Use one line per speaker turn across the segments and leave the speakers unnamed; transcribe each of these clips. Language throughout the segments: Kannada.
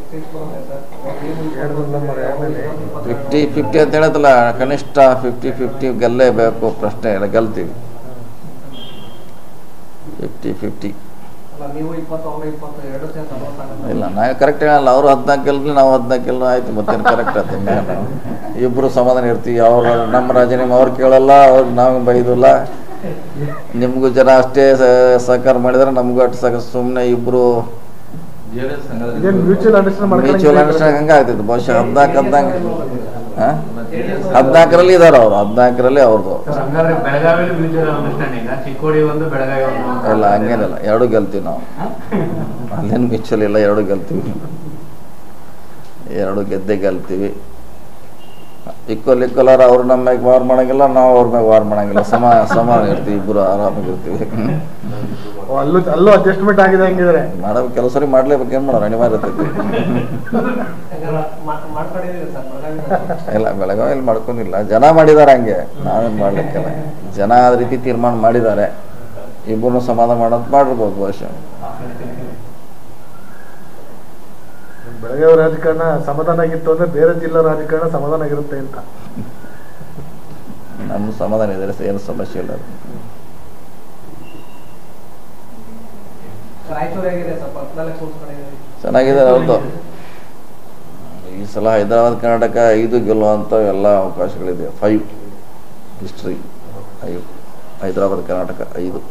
ಎರಡು ನಂಬರ್ ಆಮೇಲೆ
ಫಿಫ್ಟಿ ಫಿಫ್ಟಿ ಅಂತ ಹೇಳತ್ತಲ್ಲ ಕನಿಷ್ಠ ಫಿಫ್ಟಿ ಫಿಫ್ಟಿ ಗೆಲ್ಲೇಬೇಕು ಪ್ರಶ್ನೆ ಇಲ್ಲ ಗೆಲ್ತೀವಿ ಫಿಫ್ಟಿ ಫಿಫ್ಟಿ
ನೀವು ಇಪ್ಪತ್ತು ಅವ್ರು ಇಪ್ಪತ್ತು ಎರಡು ಸೇರಿ ನಲವತ್ತಾಗಲ್ಲ
ಇಲ್ಲ ನಾ ಕರೆಕ್ಟ್ ಹೇಳಲ್ಲ ಅವ್ರು ಹದಿನಾಲ್ಕು ಗೆಲ್ಲಿ ನಾವು ಹದಿನಾಲ್ಕು ಗೆಲ್ಲ ಆಯ್ತು ಮತ್ತೇನು ಕರೆಕ್ಟ್ ಆಯ್ತು ನಾವು ಇಬ್ಬರು ಸಮಾಧಾನ ಇರ್ತೀವಿ ಅವ್ರು ನಮ್ಮ ರಾಜ ನಿಮ್ಮ ಅವ್ರು ಕೇಳಲ್ಲ ಅವ್ರು ನಾವು ಬೈದಿಲ್ಲ ನಿಮಗೂ ಜನ ಅಷ್ಟೇ ಸ- ಸಹಕಾರ ಮಾಡಿದ್ರೆ ನಮಗೂ ಅಷ್ಟು ಸಹ ಸುಮ್ಮನೆ ಇಬ್ಬರು
ಇದೇನು ಮ್ಯೂಚುವಲ್ ಅಂಡರ್ಸ್ಟ್ಯಾಂಡ್
ಮ್ಯೂಚುವಲ್ ಅಂಡರ್ಸ್ಟ್ಯಾಂಡ್ ಹಂಗೆ ಆಗ್ತೈತೆ ಬಹುಶಃ ಹದಿನಾಲ್ಕು ಹದಿನಾಲ್ಕು ಹಾಂ ಹದಿನಾಲ್ಕರಲ್ಲಿ ಇದಾರೆ ಅವರು ಹದಿನಾಲ್ಕರಲ್ಲಿ ಅವ್ರದ್ದು
ಹಂಗಾದ್ರೆ ಬೆಳಗಾವಿಯಲ್ಲಿ ಮ್ಯೂಚುವಲ್ ಅಂಡರ್ಸ್ಟ್ಯಾಂಡಿಂಗ್ ಚಿಕ್ಕೋಡಿ ಒಂದು ಬೆಳಗಾವಿ ಒಂದು
ಇಲ್ಲ ಹಂಗೇನಿಲ್ಲ ಎರಡು ಗೆಲ್ತೀವಿ ನಾವು ಅಲ್ಲೇನು ಮ್ಯೂಚುವಲ್ ಇಲ್ಲ ಎರಡು ಗೆಲ್ತೀವಿ ಎರಡು ಗೆದ್ದೆ ಗೆಲ್ತೀವಿ ಇಕ್ವಲ್ ಇಕ್ವಲರ್ ಅವ್ರು ನಮ್ಮ ಮ್ಯಾಗ ವಾರ್ ಮಾಡಂಗಿಲ್ಲ ನಾವು ಅವ್ರ ಮ್ಯಾಗ ವಾರ್ ಮಾಡಂಗಿಲ್ಲ ಸಮ ಸಮಾನ ಇರ್ತೀವಿ ಇಬ್ಬರು ಆರಾಮಾಗಿರ್ತೀವಿ
ಅಲ್ಲೂ ಅಲ್ಲೂ ಅಡ್ಜಸ್ಟ್ಮೆಂಟ್ ಆಗಿದೆ ಹಂಗಿದ್ರೆ
ಮಾಡೋ ಕೆಲಸ ಸರಿ ಮಾಡ್ಲೇಬೇಕು ಏನು ಮಾಡೋರು ಅನಿವಾರ್ಯ ಇರ್ತೈತಿ
ಮಾಡ್ಕೊಂಡಿದ್ದೀರಿ ಸರ್ ಬೆಳಗಾವಿ
ಇಲ್ಲ ಬೆಳಗಾವಿಯಲ್ಲಿ ಮಾಡ್ಕೊಂಡಿಲ್ಲ ಜನ ಮಾಡಿದ್ದಾರೆ ಹಂಗೆ ನಾವೇನು ಮಾಡ್ಲಿಕ್ಕಿಲ್ಲ ಜನ ಆ ರೀತಿ ತೀರ್ಮಾನ ಮಾಡಿದ್ದಾರೆ ಇಬ್ಬರನ್ನು ಸಮಾಧಾನ ಮಾಡೋದು ಮಾಡಿರ್ಬೋದು ಬಹುಶಃ
ಬೆಳಗಾವಿ ರಾಜಕಾರಣ ಸಮಾಧಾನ ಆಗಿತ್ತು ಅಂದ್ರೆ ಬೇರೆ ಜಿಲ್ಲಾ ರಾಜಕಾರಣ ಸಮಾಧಾನ ಆಗಿರುತ್ತೆ ಅಂತ
ನಮ್ಮ ಸಮಾಧಾನ ಇದೆ ಏನು ಸಮಸ್ಯೆ ಇಲ್ಲ ಅದು.
ರಾಯಚೂರು ಹೇಗಿದೆ ಸರ್ ಪಕ್ಕದಲ್ಲೇ ಕೂರ್ಸ್ಕೊಂಡಿದ್ದೀರಿ
ಚೆನ್ನಾಗಿದೆ ಅವ್ರದ್ದು ಈ ಸಲ ಹೈದರಾಬಾದ್ ಕರ್ನಾಟಕ ಐದು ಗೆಲ್ಲುವಂಥ ಎಲ್ಲ ಅವಕಾಶಗಳಿದೆ ಫೈವ್ ಹಿಸ್ಟ್ರಿ ಐದು ಹೈದರಾಬಾದ್ ಕರ್ನಾಟಕ ಐದು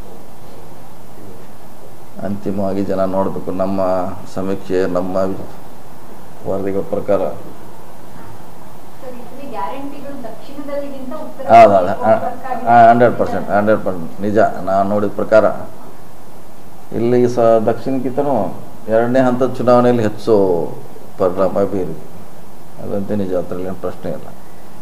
ಅಂತಿಮವಾಗಿ ಜನ ನೋಡಬೇಕು ನಮ್ಮ ಸಮೀಕ್ಷೆ ನಮ್ಮ ವರದಿಗಳ ಪ್ರಕಾರ
ಸರ್, ಇಲ್ಲಿ ಗ್ಯಾರಂಟಿಗಳು ದಕ್ಷಿಣದಲ್ಲಿಗಿಂತ ಉತ್ತರ
ಹೌದು ಹಂಡ್ರೆಡ್ ಪರ್ಸೆಂಟ್ ಹಂಡ್ರೆಡ್ ಪರ್ಸೆಂಟ್ ನಿಜ ನಾನು ನೋಡಿದ ಪ್ರಕಾರ ಇಲ್ಲಿ ಸ ದಕ್ಷಿಣಕ್ಕಿಂತನೂ ಎರಡನೇ ಹಂತದ ಚುನಾವಣೆಯಲ್ಲಿ ಹೆಚ್ಚು ಪರಿಣಾಮ ಬೀರಿ ಅದಂತೆ ನಿಜ ಅದರಲ್ಲಿ ಏನು ಪ್ರಶ್ನೆ ಇಲ್ಲ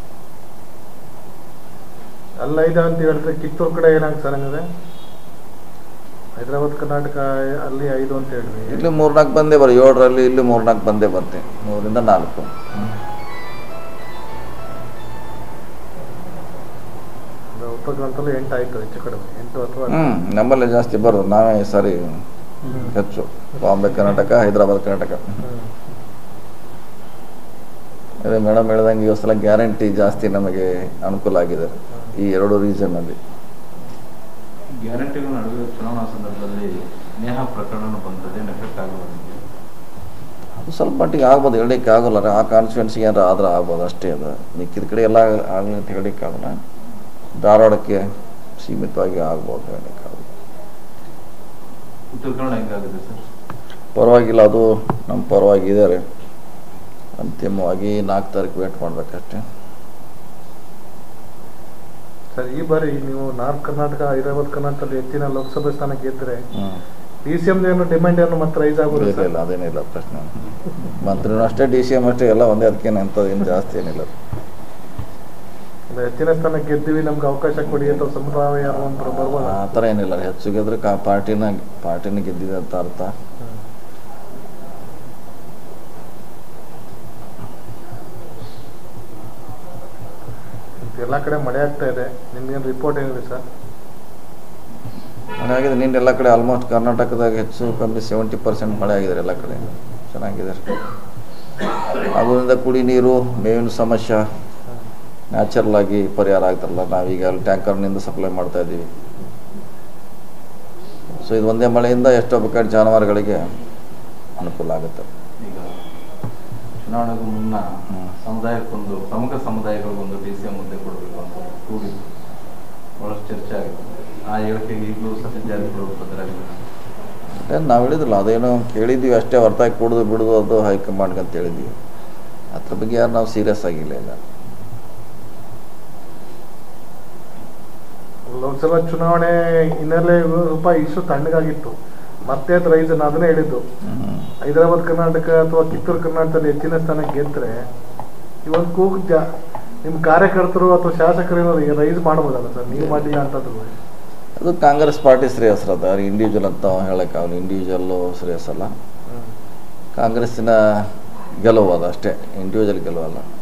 ಅಲ್ಲ ಐದ ಅಂತ ಹೇಳಿದ್ರೆ ಕಿತ್ತೂರು ಕಡೆ ಏನಾಗುತ್ತೆ ಸರ್ ಹಂಗಾದ್ರೆ ಹೈದರಾಬಾದ್ ಕರ್ನಾಟಕ ಅಲ್ಲಿ ಐದು ಅಂತ ಹೇಳಿದ್ವಿ
ಇಲ್ಲಿ ಮೂರ್ನಾಲ್ಕು ಬಂದೇ ಬರ ಏಳರಲ್ಲಿ ಇಲ್ಲಿ ಮೂರ್ನಾಲ್ಕು ಬಂದೇ ಬರ್ತೀನಿ ಮೂರಿಂದ ನಾಲ್ಕು
ಅಂದ್ರೆ ಉತ್ತರ ಕರ್ನಾಟಕದಲ್ಲಿ ಎಂಟು ಆಯ್ತು ಹೆಚ್ಚು ಕಡಿಮೆ ಎಂಟು ಅಥವಾ
ಹ್ಞೂ ನಮ್ಮಲ್ಲೇ ಜಾಸ್ತಿ ಬರೋದು ನಾವೇ ಈ ಸಾರಿ ಹೆಚ್ಚು ಬಾಂಬೆ ಕರ್ನಾಟಕ ಹೈದರಾಬಾದ್ ಕರ್ನಾಟಕ
ಹ್ಮ್.
ಅದೇ ಮೇಡಮ್ ಹೇಳ್ದಂಗೆ ಈ ಸಲ ಗ್ಯಾರಂಟಿ ಜಾಸ್ತಿ ನಮಗೆ ಅನುಕೂಲ ಆಗಿದೆ ಈ ಎರಡು ರೀಸನ್ನಲ್ಲಿ
ಗ್ಯಾರಂಟಿಗಳ ನಡುವೆ ಚುನಾವಣಾ ಸಂದರ್ಭದಲ್ಲಿ ನೇಹ ಪ್ರಕರಣ ಬಂದದ್ದು ಏನು ಎಫೆಕ್ಟ್ ಆಗಲ್ಲ
ಸ್ವಲ್ಪ ಮಟ್ಟಿಗೆ ಆಗ್ಬೋದು ಹೇಳಲಿಕ್ಕೆ ಆಗೋಲ್ಲ ಆ ಕಾನ್ಸ್ಟಿಟ್ಯೂನ್ಸಿಗೆ ಏನಾರ ಆದ್ರೆ ಆಗ್ಬೋದು ಅಷ್ಟೇ ಅದು ಮಿಕ್ಕಿದ ಕಡೆ ಎಲ್ಲ ಆಗಲಿ ಅಂತ ಹೇಳಲಿಕ್ಕೆ ಆಗಲ್ಲ ಧಾರವಾಡಕ್ಕೆ ಸೀಮಿತವಾಗಿ ಆಗ್ಬೋದು ಹೇಳಲಿಕ್ಕೆ ಆಗಲ್ಲ
ಉತ್ತರ ಕನ್ನಡ ಹೆಂಗಾಗಿದೆ ಸರ್
ಪರವಾಗಿಲ್ಲ ಅದು ನಮ್ಮ ಪರವಾಗಿದ್ದಾರೆ ಅಂತಿಮವಾಗಿ ನಾಲ್ಕು ತಾರೀಕು ವೇಟ್ ಮಾಡಬೇಕಷ್ಟೇ
ಸರ್ ಈ ಬಾರಿ ನೀವು ನಾರ್ತ್ ಕರ್ನಾಟಕ ಹೈದರಾಬಾದ್ ಕರ್ನಾಟಕದಲ್ಲಿ ಹೆಚ್ಚಿನ ಲೋಕಸಭೆ ಸ್ಥಾನ ಗೆದ್ರೆ
ಹ್ಞೂ
ಡಿ ಸಿ ಎಂ ಏನು ಡಿಮ್ಯಾಂಡ್ ಏನು ಮತ್ತೆ ರೈಸ್ ಆಗೋದು
ಇಲ್ಲ ಇಲ್ಲ ಅದೇನಿಲ್ಲ ಪ್ರಶ್ನೆ ಮಂತ್ರಿನೂ ಅಷ್ಟೇ ಡಿ ಸಿ ಎಮ್ ಅಷ್ಟೇ ಎಲ್ಲ ಒಂದೇ ಅದಕ್ಕೇನು ಅಂಥದ್ದು ಏನು ಜಾಸ್ತಿ ಏನಿಲ್ಲ
ಹೆಚ್ಚಿನ ಸ್ಥಾನ ಗೆದ್ದಿವಿ ನಮ್ಗೆ ಅವಕಾಶ ಕೊಡಿ ಅಥವಾ ಸಮುದಾಯ ಯಾರೋ ಒಂದು ಬರ್ಬೋದು
ಆ ಥರ ಏನಿಲ್ಲ ಹೆಚ್ಚು ಗೆದ್ರೆ ಕಾ ಪಾರ್ಟಿನ ಪಾರ್ಟಿನ ಗೆದ್ದಿದೆ ಅಂತ ಅರ್ಥ
ಎಲ್ಲ ಕಡೆ ಮಳೆ ಆಗ್ತಾ ಇದೆ ನಿಮ್ಗೇನು ರಿಪೋರ್ಟ್ ಏನಿದೆ ಸರ್
ಹಾಗಾಗಿ ನಿನ್ನೆ ಎಲ್ಲ ಕಡೆ ಆಲ್ಮೋಸ್ಟ್ ಕರ್ನಾಟಕದಾಗ ಹೆಚ್ಚು ಕಮ್ಮಿ ಸೆವೆಂಟಿ ಪರ್ಸೆಂಟ್ ಮಳೆ ಆಗಿದೆ ಎಲ್ಲ ಕಡೆ ಚೆನ್ನಾಗಿದೆ ಅದರಿಂದ ಕುಡಿ ನೀರು ಮೇವಿನ ಸಮಸ್ಯೆ ನ್ಯಾಚುರಲ್ ಆಗಿ ಪರಿಹಾರ ಆಗ್ತಾರಲ್ಲ ನಾವೀಗ ಅಲ್ಲಿ ಟ್ಯಾಂಕರ್ನಿಂದ ಸಪ್ಲೈ ಮಾಡ್ತಾ ಇದ್ದೀವಿ ಸೊ ಇದು ಒಂದೇ ಮಳೆಯಿಂದ ಎಷ್ಟೋ ಬೇಕಾದ ಜಾನುವಾರುಗಳಿಗೆ ಅನುಕೂಲ ಆಗುತ್ತೆ
ಈಗ ಚುನಾವಣೆಗೂ ಮುನ್ನ
ಹ್ಮ್.
ಸಮುದಾಯಕ್ಕೊಂದು ಪ್ರಮುಖ ಸಮುದಾಯಗಳಿಗೊಂದು ಡಿ ಸಿ ಎಂ ಹುದ್ದೆ ಕೊಡಬೇಕು ಅಂತ ಕೂಡಿದ್ದು ಬಹಳಷ್ಟು ಚರ್ಚೆ ಆಗಿದೆ ಆ ಹೇಳಿಕೆಗೆ ಈಗಲೂ ಸತ್ಯ ಜಾರಕಿಹೊಳಿ ಬದಲಾಗಿದೆ
ಏನು ನಾವು ಹೇಳಿದ್ರಲ್ಲ ಅದೇನೋ ಕೇಳಿದ್ದೀವಿ ಅಷ್ಟೇ ಹೊರತಾಗಿ ಕುಡಿದು ಬಿಡೋದು ಅದು ಹೈಕಮಾಂಡ್ಗೆ ಅಂತ ಹೇಳಿದ್ವಿ ಅದ್ರ ಬಗ್ಗೆ ಯಾರು ನಾವು ಸೀರಿಯಸ್ ಆಗಿಲ್ಲ ಇಲ್ಲ
ಲೋಕಸಭಾ ಚುನಾವಣೆ ಹಿನ್ನೆಲೆ ಸ್ವಲ್ಪ ಇಶ್ಯೂ ತಣ್ಣಗಾಗಿತ್ತು ಮತ್ತೆ ಅದು ರೈಸ್ ಅದನ್ನೇ ಹೇಳಿದ್ದು
ಹ್ಮ್.
ಹೈದರಾಬಾದ್ ಕರ್ನಾಟಕ ಅಥವಾ ಕಿತ್ತೂರು ಕರ್ನಾಟಕದಲ್ಲಿ ಹೆಚ್ಚಿನ ಸ್ಥಾನ ಗೆದ್ರೆ ಇವತ್ತು ಕೂಗು ಜಾ ನಿಮ್ಮ ಕಾರ್ಯಕರ್ತರು ಅಥವಾ ಶಾಸಕರು ಏನಾದ್ರು ರೈಸ್ ಮಾಡ್ಬೋದಲ್ಲ ಸರ್ ನೀವು ಮಾಡಿಲ್ಲ ಅಂತಂದ್ರು
ಅದು ಕಾಂಗ್ರೆಸ್ ಪಾರ್ಟಿ ಶ್ರೇಯಸ್ರದ ಇಂಡಿವಿಜುವಲ್ ಅಂತ ಹೇಳೋಕ್ಕಾಗಲ್ಲ ಇಂಡಿವಿಜುವಲ್ಲು ಶ್ರೇಯಸ್ಸಲ್ಲ ಕಾಂಗ್ರೆಸ್ಸಿನ ಗೆಲುವು ಅದು ಅಷ್ಟೇ ಇಂಡಿವಿಜುವಲ್ ಗೆಲುವಲ್ಲ